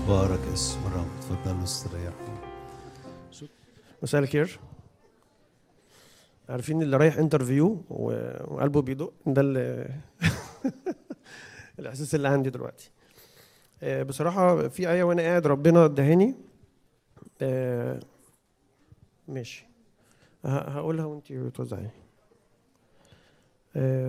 بارك اسم الرب تفضلوا استريحوا مساء الخير عارفين اللي رايح انترفيو و- وقلبه بيدق ده اللي الاحساس اللي عندي دلوقتي آه، بصراحه في ايه وانا قاعد ربنا ادهاني آه، ماشي ه- هقولها وانت توزعي آه،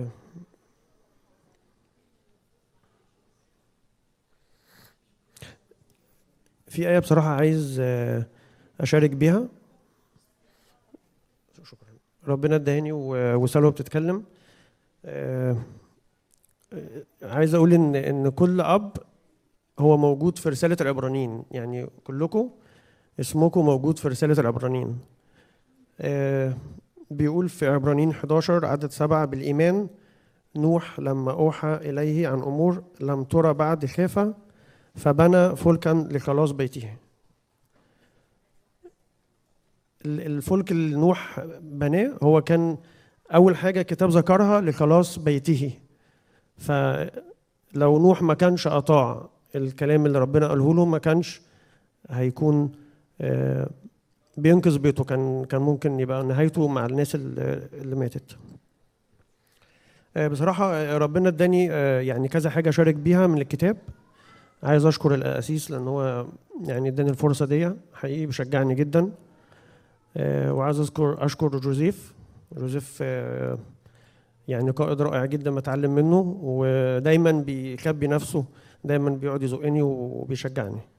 في آية بصراحة عايز آه، أشارك بيها شكرا ربنا اداني و- وسلوى بتتكلم آه، آه، عايز اقول ان ان كل اب هو موجود في رساله العبرانيين يعني كلكم اسمكم موجود في رساله العبرانيين آه، بيقول في عبرانيين 11 عدد سبعة بالإيمان نوح لما أوحى إليه عن أمور لم ترى بعد خافة فبنى فلكا لخلاص بيته ال- الفلك اللي نوح بناه هو كان اول حاجه الكتاب ذكرها لخلاص بيته فلو نوح ما كانش اطاع الكلام اللي ربنا قاله له ما كانش هيكون آه، بينقذ بيته كان كان ممكن يبقى نهايته مع الناس اللي اللي ماتت آه، بصراحه آه، ربنا اداني آه، يعني كذا حاجه اشارك بيها من الكتاب عايز اشكر الاسيس لان هو يعني اداني الفرصه دي حقيقي بيشجعني جدا آه، وعايز اذكر اشكر جوزيف جوزيف آه، يعني قائد رائع جدا بتعلم منه ودايما بيخبي نفسه دايما بيقعد يزقني وبيشجعني